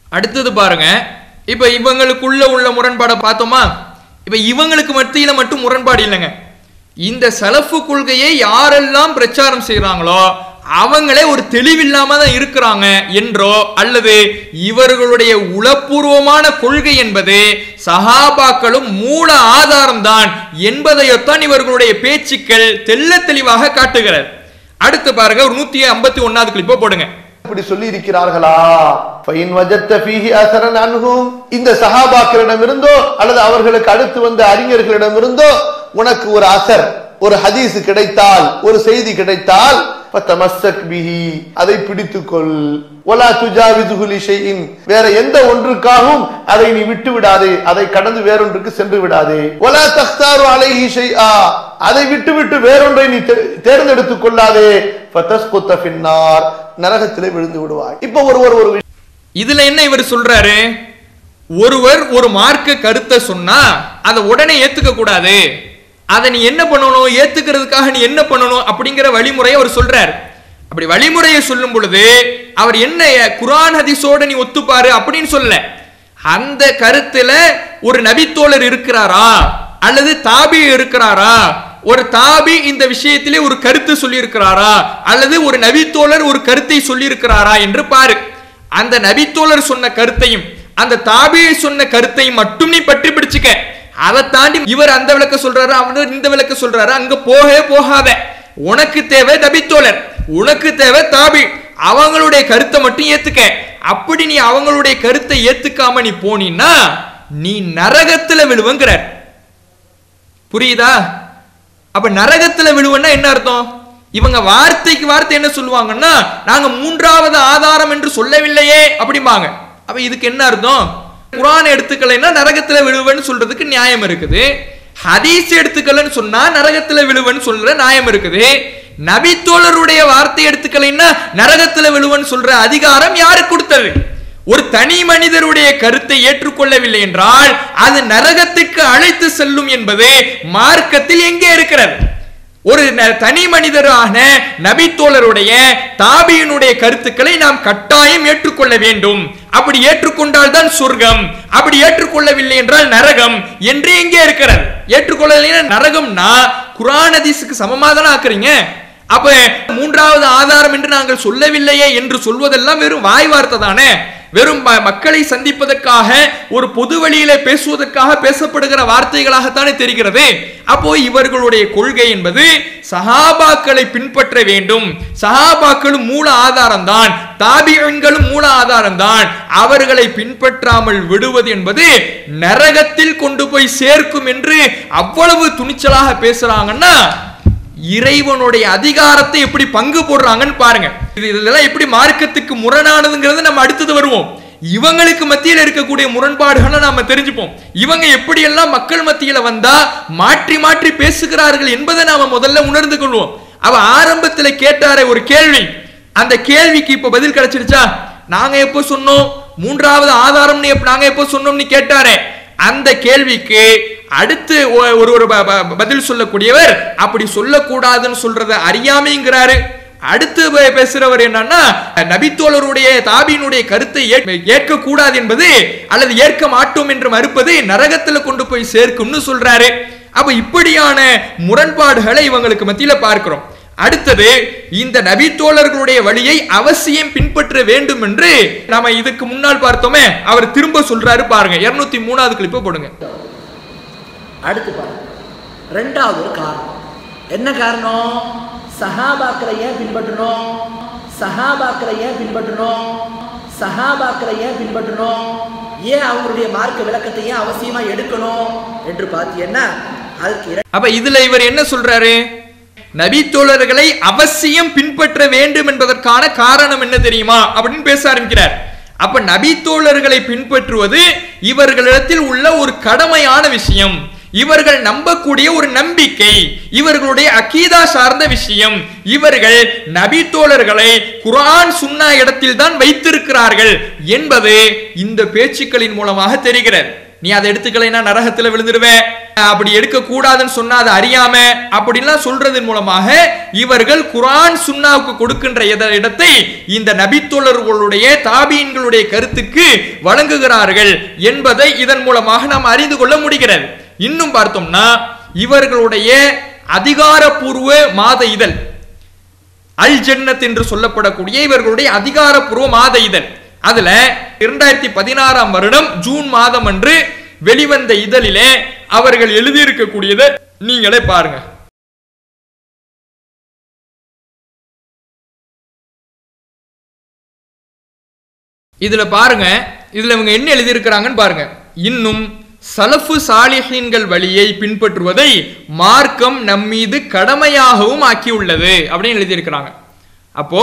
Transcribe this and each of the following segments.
அடுத்தது பாருங்க இப்ப இவங்களுக்குள்ள உள்ள முரண்பாடை பார்த்தோமா இப்ப இவங்களுக்கு மத்தியில மட்டும் முரண்பாடு இல்லைங்க இந்த சலஃபு கொள்கையை யாரெல்லாம் பிரச்சாரம் செய்றாங்களோ அவங்களே ஒரு தெளிவில்லாம தான் இருக்கிறாங்க என்றோ அல்லது இவர்களுடைய உளப்பூர்வமான கொள்கை என்பது சஹாபாக்களும் மூல ஆதாரம்தான் என்பதையொத்தான் இவர்களுடைய பேச்சுக்கள் தெள்ள தெளிவாக காட்டுகிறது அடுத்து பாருங்க ஒரு நூத்தி ஐம்பத்தி ஒன்னாவது கிளிப்போ போடுங்க இப்படி சொல்லி இருக்கிறார்களா ஃபைன் வஜத்த ஃபீஹி அஸரன் அன்ஹும் இந்த சஹாபாக்களிடம் இருந்தோ அல்லது அவர்களுக்கு அடுத்து வந்த அறிஞர்களிடம் இருந்தோ உனக்கு ஒரு அசர் ஒரு ஹதீஸ் கிடைத்தால் ஒரு செய்தி கிடைத்தால் ஃபதமஸ்ஸக் பிஹி அதை பிடித்துக்கொள் வலா துஜாவிதுஹு லிஷைஇன் வேற எந்த ஒன்றுக்காகவும் அதை நீ விட்டு விடாதே அதை கடந்து வேறொன்றுக்கு சென்று விடாதே வலா தக்தாரு அலைஹி ஷைஆ அதை விட்டு விட்டு வேறொன்றை நீ தே- தேர்ந்தெடுத்துக் கொள்ளாதே ஃபதஸ்குத்த ஃபின்னார் நரகத்திலே விழுந்து விடுவாய் இப்ப ஒருவர் ஒரு விஷயம் இதுல என்ன இவர் சொல்றாரு ஒருவர் ஒரு மார்க்க கருத்தை சொன்னா அதை உடனே ஏத்துக்க கூடாது அதை நீ என்ன பண்ணணும் ஏத்துக்கிறதுக்காக நீ என்ன பண்ணணும் அப்படிங்கிற வழிமுறையை அவர் சொல்றாரு அப்படி வழிமுறையை சொல்லும் பொழுது அவர் என்ன குர்ஆன் ஹதீஸோட நீ ஒத்துப்பாரு அப்படின்னு சொல்லல அந்த கருத்துல ஒரு நபித்தோழர் இருக்கிறாரா அல்லது தாபி இருக்கிறாரா ஒரு தாபி இந்த விஷயத்திலே ஒரு கருத்து சொல்லி இருக்கிறாரா அல்லது ஒரு நபித்தோழர் ஒரு கருத்தை சொல்லி இருக்கிறாரா என்று பாரு அந்த நபித்தோழர் சொன்ன கருத்தையும் அந்த தாபியை சொன்ன கருத்தையும் மட்டும் நீ பற்றி பிடிச்சுக்க அதை தாண்டி இவர் அந்த விளக்க சொல்றாரு அவர் இந்த விளக்க சொல்றாரு அங்க போகவே போகாத உனக்கு தேவை நபித்தோழர் உனக்கு தேவை தாபி அவங்களுடைய கருத்தை மட்டும் ஏத்துக்க அப்படி நீ அவங்களுடைய கருத்தை ஏத்துக்காம நீ போனீன்னா நீ நரகத்துல விழுவங்கிறார் புரியுதா அப்ப நரகத்துல விழுவன்னா என்ன அர்த்தம் இவங்க வார்த்தைக்கு வார்த்தை என்ன சொல்லுவாங்கன்னா நாங்க மூன்றாவது ஆதாரம் என்று சொல்லவில்லையே அப்படிம்பாங்க அப்ப இதுக்கு என்ன அர்த்தம் குரான் எடுத்துக்கலைன்னா நரகத்துல விழுவன்னு சொல்றதுக்கு நியாயம் இருக்குது ஹதீஸ் எடுத்துக்கலன்னு சொன்னா நரகத்துல விழுவன்னு சொல்ற நியாயம் இருக்குது நபித்தோழருடைய வார்த்தை எடுத்துக்கலைன்னா நரகத்துல விழுவன்னு சொல்ற அதிகாரம் யாருக்கு கொடுத்தது ஒரு தனி மனிதருடைய கருத்தை ஏற்றுக்கொள்ளவில்லை என்றால் அது நரகத்துக்கு அழைத்து செல்லும் என்பது மார்க்கத்தில் எங்கே இருக்கிறது ஒரு ந- தனி மனிதரான நபித்தோழருடைய தாபியினுடைய கருத்துக்களை நாம் கட்டாயம் ஏற்றுக்கொள்ள வேண்டும் அப்படி ஏற்றுக்கொண்டால் தான் சொர்க்கம் அப்படி ஏற்றுக்கொள்ளவில்லை என்றால் நரகம் என்று எங்கே இருக்கிறது ஏற்றுக்கொள்ளலைன்னா நரகம்னா குரான் ஹதீஸுக்கு சமமா தானே ஆக்குறீங்க அப்ப மூன்றாவது ஆதாரம் என்று நாங்கள் சொல்லவில்லையே என்று சொல்வதெல்லாம் வெறும் வாய் வார்த்தை தானே வெறும் ம- மக்களை சந்திப்பதற்காக ஒரு பொது வழியில பேசுவதற்காக பேசப்படுகிற வார்த்தைகளாகத்தானே தெரிகிறது அப்போ இவர்களுடைய கொள்கை என்பது சஹாபாக்களை பின்பற்ற வேண்டும் சஹாபாக்களும் மூல ஆதாரம் தான் தாபியன்களும் மூல ஆதாரம் தான் அவர்களை பின்பற்றாமல் விடுவது என்பது நரகத்தில் கொண்டு போய் சேர்க்கும் என்று அவ்வளவு துணிச்சலாக பேசுறாங்கன்னா இறைவனுடைய அதிகாரத்தை எப்படி பங்கு போடுறாங்கன்னு பாருங்க இது இதெல்லாம் எப்படி மார்க்கத்துக்கு முரணானதுங்கிறது நம்ம அடுத்தது வருவோம் இவங்களுக்கு மத்தியில் இருக்கக்கூடிய முரண்பாடுகளை நாம தெரிஞ்சுப்போம் இவங்க எப்படியெல்லாம் மக்கள் மத்தியில வந்தா மாற்றி மாற்றி பேசுகிறார்கள் என்பதை நாம முதல்ல உணர்ந்து கொள்வோம் அவ ஆரம்பத்துல கேட்டாரே ஒரு கேள்வி அந்த கேள்விக்கு இப்ப பதில் கிடைச்சிருச்சா நாங்க எப்போ சொன்னோம் மூன்றாவது ஆதாரம்னு எப்ப- நாங்க எப்போ சொன்னோம்னு கேட்டாரே அந்த கேள்விக்கு அடுத்து ஒ- ஒரு ஒரு ப- ப- பதில் சொல்லக்கூடியவர் அப்படி சொல்லக்கூடாதுன்னு சொல்றத அறியாமைங்கிறாரு அடுத்து பே- பேசுறவர் என்னன்னா நபித்தோழருடைய தாபியினுடைய கருத்தை ஏற்க கூடாது என்பது அல்லது ஏற்க மாட்டோம் என்று மறுப்பது நரகத்துல கொண்டு போய் சேர்க்கும்னு சொல்றாரு அப்ப இப்படியான முரண்பாடுகளை இவங்களுக்கு மத்தியில பார்க்கிறோம் அடுத்தது இந்த நபித்தோழர்களுடைய வழியை அவசியம் பின்பற்ற வேண்டும் என்று நாம இதுக்கு முன்னால் பார்த்தோமே அவர் திரும்ப சொல்றாரு பாருங்க இருநூத்தி மூணாவது கிளிப்பை போடுங்க அடுத்து பாருங்க ரெண்டாவது ஒரு காரணம் என்ன காரணம் சஹாபாக்களை ஏன் பின்பற்றணும் சஹாபாக்களை ஏன் பின்பற்றணும் சஹாபாக்களை ஏன் பின்பற்றணும் ஏன் அவங்களுடைய மார்க்க விளக்கத்தை ஏன் அவசியமா எடுக்கணும் என்று பார்த்தீங்கன்னா அதுக்கு இர- அப்ப இதுல இவர் என்ன சொல்றாரு நபித்தோழர்களை அவசியம் பின்பற்ற வேண்டும் என்பதற்கான காரணம் என்ன தெரியுமா அப்படின்னு பேச ஆரம்பிக்கிறார் அப்ப நபித்தோழர்களை பின்பற்றுவது இவர்களிடத்தில் உள்ள ஒரு கடமையான விஷயம் இவர்கள் நம்பக்கூடிய ஒரு நம்பிக்கை இவர்களுடைய அகீதா சார்ந்த விஷயம் இவர்கள் நபித்தோழர்களை குர்ஆன் சுன்னா இடத்தில் தான் வைத்திருக்கிறார்கள் என்பது இந்த பேச்சுக்களின் மூலமாக தெரிகிறது நீ அதை எடுத்துக்கலைன்னா நரகத்துல விழுந்துருவேன் அப்படி எடுக்க கூடாதுன்னு சொன்னா அதை அறியாம அப்படின்லாம் சொல்றதன் மூலமாக இவர்கள் குரான் சுன்னாவுக்கு கொடுக்கின்ற இத- இடத்தை இந்த நபித்தோழர்களுடைய தாபீன்களுடைய கருத்துக்கு வழங்குகிறார்கள் என்பதை இதன் மூலமாக நாம் அறிந்து கொள்ள முடிகிறது இன்னும் பார்த்தோம்னா இவர்களுடைய அதிகாரப்பூர்வ மாத இதழ் அல் ஜன்னத் என்று சொல்லப்படக்கூடிய இவர்களுடைய அதிகாரப்பூர்வ மாத இதழ் அதுல இரண்டாயிரத்தி பதினாறாம் வருடம் ஜூன் மாதம் அன்று வெளிவந்த இதழிலே அவர்கள் எழுதியிருக்கக்கூடியதை நீங்களே பாருங்க இதுல பாருங்க இதுல இவங்க என்ன எழுதியிருக்கிறாங்கன்னு பாருங்க இன்னும் சலஃபு சாலிஹீன்கள் வழியை பின்பற்றுவதை மார்க்கம் நம்மீது கடமையாகவும் ஆக்கியுள்ளது அப்படின்னு எழுதியிருக்கிறாங்க அப்போ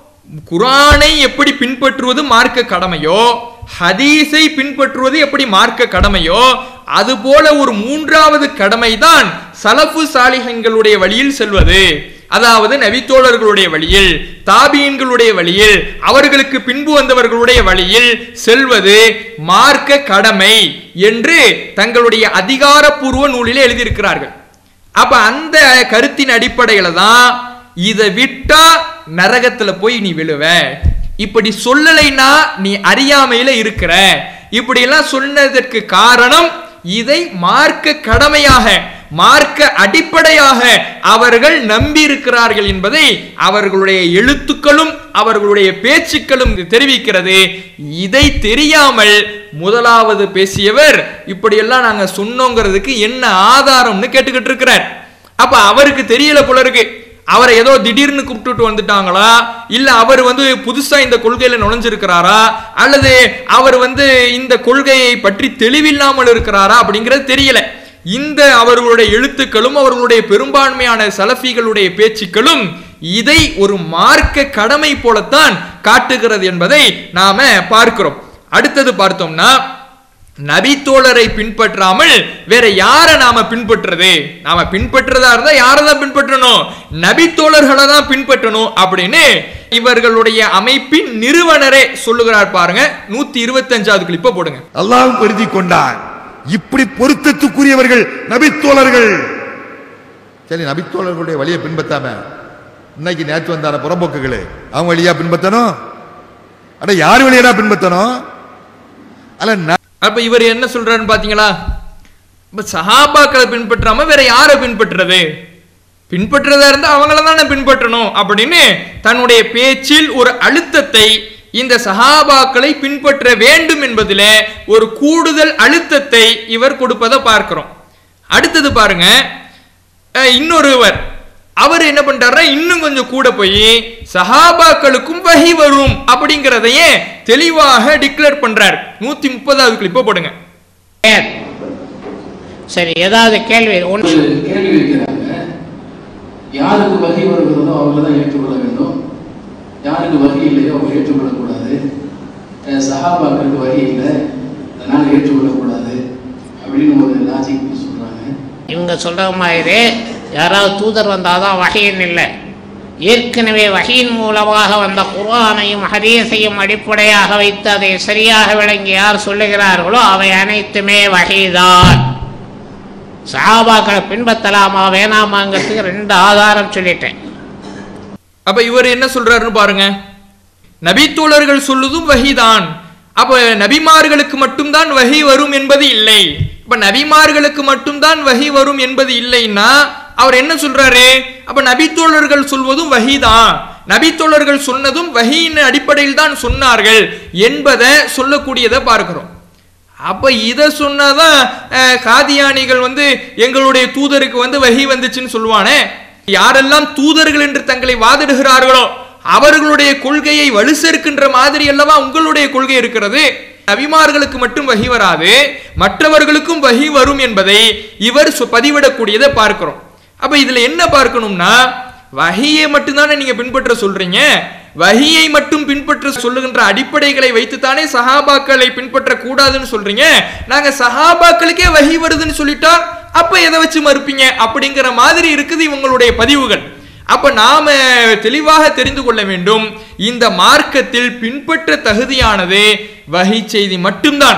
குரானை எப்படி பின்பற்றுவது மார்க்க கடமையோ ஹதீஸை பின்பற்றுவது எப்படி மார்க்க கடமையோ அதுபோல ஒரு மூன்றாவது கடமைதான் சலஃபு சாலிஹங்களுடைய வழியில் செல்வது அதாவது நபித்தோழர்களுடைய வழியில் தாபீன்களுடைய வழியில் அவர்களுக்கு பின்பு வந்தவர்களுடைய வழியில் செல்வது மார்க்க கடமை என்று தங்களுடைய அதிகாரப்பூர்வ நூலிலே எழுதியிருக்கிறார்கள் அப்ப அந்த கருத்தின் அடிப்படையில தான் இதை விட்டா நரகத்துல போய் நீ விழுவ இப்படி சொல்லலைன்னா நீ அறியாமையில இருக்கிற இப்படி எல்லாம் சொன்னதற்கு காரணம் இதை மார்க்க கடமையாக மார்க்க அடிப்படையாக அவர்கள் நம்பி இருக்கிறார்கள் என்பதை அவர்களுடைய எழுத்துக்களும் அவர்களுடைய பேச்சுக்களும் தெரிவிக்கிறது இதை தெரியாமல் முதலாவது பேசியவர் இப்படியெல்லாம் நாங்க சொன்னோங்கிறதுக்கு என்ன ஆதாரம்னு கேட்டுக்கிட்டு இருக்கிறார் அப்ப அவருக்கு தெரியல போல இருக்கு அவரை ஏதோ திடீர்னு கூப்பிட்டுட்டு வந்துட்டாங்களா இல்ல அவர் வந்து புதுசா இந்த கொள்கையில நுழைஞ்சிருக்கிறாரா அல்லது அவர் வந்து இந்த கொள்கையை பற்றி தெளிவில்லாமல் இருக்கிறாரா அப்படிங்கிறது தெரியல இந்த அவர்களுடைய எழுத்துக்களும் அவர்களுடைய பெரும்பான்மையான சலஃபிகளுடைய பேச்சுக்களும் இதை ஒரு மார்க்க கடமை போலத்தான் காட்டுகிறது என்பதை நாம பார்க்கிறோம் அடுத்தது பார்த்தோம்னா நபித்தோழரை பின்பற்றாமல் வேற யாரை நாம பின்பற்றுறது நாம பின்பற்றதா இருந்தா யாரை தான் பின்பற்றணும் நபித்தோழர்களை தான் பின்பற்றணும் அப்படின்னு இவர்களுடைய அமைப்பின் நிறுவனரே சொல்லுகிறார் பாருங்க நூத்தி இருபத்தி அஞ்சாவது கிளிப்ப போடுங்க அல்லாஹ் பொருத்தி கொண்டான் இப்படி பொருத்தத்துக்குரியவர்கள் நபித்தோழர்கள் சரி நபித்தோழர்களுடைய வழியை பின்பற்றாம இன்னைக்கு நேற்று வந்தான புறம்போக்குகளே அவங்க வழியா பின்பற்றணும் அட யார் வழியடா பின்பற்றணும் அல்ல ந- அப்ப இவர் என்ன சொல்றாருன்னு பாத்தீங்களா இப்ப சஹாபாக்களை பின்பற்றாம வேற யாரை பின்பற்றுறது பின்பற்றதா இருந்தா அவங்கள தானே பின்பற்றணும் அப்படின்னு தன்னுடைய பேச்சில் ஒரு அழுத்தத்தை இந்த சஹாபாக்களை பின்பற்ற வேண்டும் என்பதில ஒரு கூடுதல் அழுத்தத்தை இவர் கொடுப்பதை பார்க்கிறோம் அடுத்தது பாருங்க அஹ், இன்னொருவர் அவர் என்ன பண்றாருன்னா இன்னும் கொஞ்சம் கூட போய் சஹாபாக்களுக்கும் வஹி வரும் அப்படிங்கிறதையே தெளிவாக டிக்ளேர் பண்றார் நூத்தி முப்பதாவது கிளிப்ப போடுங்க பெயர். சரி ஏதாவது கேள்வி ஒன்று ஒரு கேள்வி வைக்கிறாங்க யாருக்கு வகை வருகிறதோ அவங்கள தான் ஏற்றுக்கொள்ள வேண்டும் யாருக்கு வகை இல்லையோ அவங்க ஏற்றுக்கொள்ளக்கூடாது அஹ் சஹாபாக்களுக்கு வகை இல்லை அதனால ஏற்றுக்கொள்ளக்கூடாது அப்படின்னு ஒரு லாஜிக் சொல்றாங்க இவங்க சொல்ற மாதிரி யாராவது தூதர் வந்தாதான் வகையின் இல்லை ஏற்கனவே வகையின் மூலமாக வந்த குர்ஆனையும் ஹதீஸையும் அடிப்படையாக வைத்து அதை சரியாக விளங்கி யார் சொல்லுகிறார்களோ அவை அனைத்துமே வகைதான் சஹாபாக்களை பின்பற்றலாமா வேணாமாங்கிறதுக்கு ரெண்டு ஆதாரம் சொல்லிட்டேன் அப்ப இவர் என்ன சொல்றாருன்னு பாருங்க நபித்தோழர்கள் சொல்லுதும் வஹிதான் அப்ப நபிமார்களுக்கு மட்டும்தான் வஹி வரும் என்பது இல்லை இப்ப நபிமார்களுக்கு மட்டும்தான் வஹி வரும் என்பது இல்லைன்னா அவர் என்ன சொல்றாரு அப்ப நபித்தோழர்கள் சொல்வதும் வஹிதான் நபித்தோழர்கள் சொன்னதும் வஹியின் அடிப்படையில் தான் சொன்னார்கள் என்பதை சொல்லக்கூடியதை பார்க்கிறோம் அப்ப இத சொன்னாதான் அஹ், காதியானிகள் வந்து எங்களுடைய தூதருக்கு வந்து வஹி வந்துச்சுன்னு சொல்லுவானே யாரெல்லாம் தூதர்கள் என்று தங்களை வாதிடுகிறார்களோ அவர்களுடைய கொள்கையை வலு சேர்க்கின்ற மாதிரி அல்லவா உங்களுடைய கொள்கை இருக்கிறது நபிமார்களுக்கு மட்டும் வகி வராது மற்றவர்களுக்கும் வகி வரும் என்பதை இவர் சொ- பதிவிடக்கூடியதை பார்க்கிறோம் அப்ப இதுல என்ன பார்க்கணும்னா வஹியை மட்டும்தானே நீங்க பின்பற்ற சொல்றீங்க வஹியை மட்டும் பின்பற்ற சொல்லுகின்ற அடிப்படைகளை வைத்துத்தானே சஹாபாக்களை பின்பற்ற கூடாதுன்னு சொல்றீங்க நாங்க சஹாபாக்களுக்கே வஹி வருதுன்னு சொல்லிட்டா அப்ப எதை வச்சு மறுப்பீங்க அப்படிங்கிற மாதிரி இருக்குது இவங்களுடைய பதிவுகள் அப்ப நாம தெளிவாக தெரிந்து கொள்ள வேண்டும் இந்த மார்க்கத்தில் பின்பற்ற தகுதியானது வஹி செய்தி மட்டும்தான்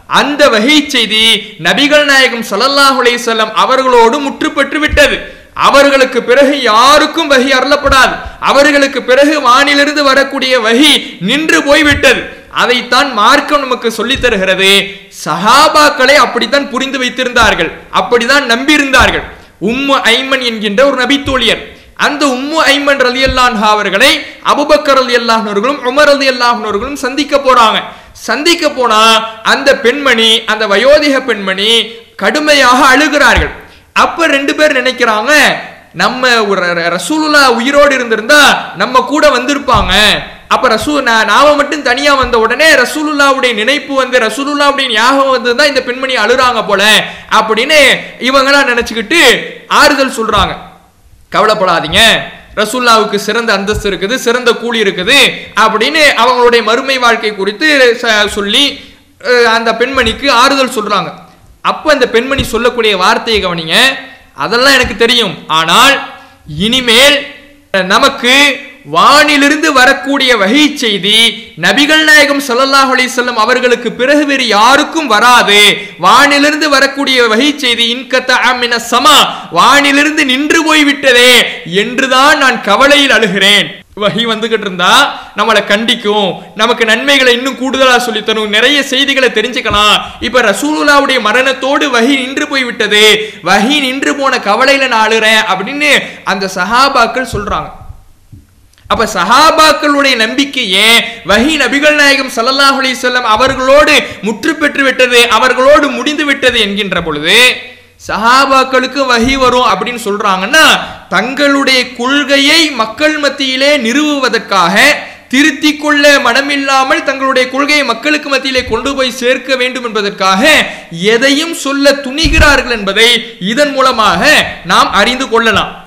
அந்த வகை செய்தி நபிகள் நாயகம் ஸல்லல்லாஹு அலைஹி வஸல்லம் அவர்களோடு முற்றுப்பெற்று விட்டது அவர்களுக்கு பிறகு யாருக்கும் வகி அருளப்படாது அவர்களுக்கு பிறகு வானிலிருந்து வரக்கூடிய வகி நின்று போய்விட்டது அதைத்தான் மார்க்கம் நமக்கு சொல்லித் தருகிறது சஹாபாக்களை அப்படித்தான் புரிந்து வைத்திருந்தார்கள் அப்படிதான் நம்பியிருந்தார்கள் உம்மு ஐமன் என்கின்ற ஒரு நபித்தோழியர் அந்த உம்மு ஐமன் ரலி அவர்களை அபுபக்கர் ரலி அல்லாஹர்களும் உமர் ரலி அல்லாஹர்களும் சந்திக்க போறாங்க சந்திக்க போனா அந்த பெண்மணி அந்த வயோதிக பெண்மணி கடுமையாக அழுகிறார்கள் அப்ப ரெண்டு பேர் நினைக்கிறாங்க நம்ம ஒரு ர- ரசூலுல்லா உயிரோடு இருந்திருந்தா நம்ம கூட வந்திருப்பாங்க அப்ப ரசூ நா- நாம மட்டும் தனியா வந்த உடனே ரசூலுல்லாவுடைய நினைப்பு வந்து ரசூலுல்லாவுடைய ஞாபகம் வந்து தான் இந்த பெண்மணி அழுறாங்க போல அப்படின்னு இவங்களா நினைச்சுக்கிட்டு ஆறுதல் சொல்றாங்க கவலைப்படாதீங்க ரசூல்லாவுக்கு சிறந்த அந்தஸ்து இருக்குது சிறந்த கூலி இருக்குது அப்படின்னு அவங்களுடைய மறுமை வாழ்க்கை குறித்து ச- சொல்லி அஹ், அந்த பெண்மணிக்கு ஆறுதல் சொல்றாங்க அப்ப அந்த பெண்மணி சொல்லக்கூடிய வார்த்தையை கவனிங்க அதெல்லாம் எனக்கு தெரியும் ஆனால் இனிமேல் நமக்கு வானிலிருந்து வரக்கூடிய வகை செய்தி நபிகள் நாயகம் ஸல்லல்லாஹு அலைஹி வஸல்லம் அவர்களுக்கு பிறகு வேறு யாருக்கும் வராது வானிலிருந்து வரக்கூடிய வகை செய்தி இன்கத்த மின சமா வானிலிருந்து நின்று போய் விட்டதே என்றுதான் நான் கவலையில் அழுகிறேன் வகி வந்துகிட்டு இருந்தா நம்மளை கண்டிக்கும் நமக்கு நன்மைகளை இன்னும் கூடுதலா சொல்லி தரும் நிறைய செய்திகளை தெரிஞ்சுக்கலாம் இப்ப ரசூலுல்லாவுடைய மரணத்தோடு வகி நின்று போய் விட்டது வகி நின்று போன கவலையில நான் அழுறேன் அப்படின்னு அந்த சஹாபாக்கள் சொல்றாங்க அப்ப சஹாபாக்களுடைய நம்பிக்கை ஏன் வஹி நபிகள் நாயகம் ஸல்லல்லாஹு அலைஹி வஸல்லம் அவர்களோடு முற்று பெற்று விட்டது அவர்களோடு முடிந்து விட்டது என்கின்ற பொழுது சஹாபாக்களுக்கு வஹி வரும் அப்படின்னு சொல்றாங்கன்னா தங்களுடைய கொள்கையை மக்கள் மத்தியிலே நிறுவுவதற்காக திருத்திக் கொள்ள மனமில்லாமல் தங்களுடைய கொள்கையை மக்களுக்கு மத்தியிலே கொண்டு போய் சேர்க்க வேண்டும் என்பதற்காக எதையும் சொல்ல துணிகிறார்கள் என்பதை இதன் மூலமாக நாம் அறிந்து கொள்ளலாம்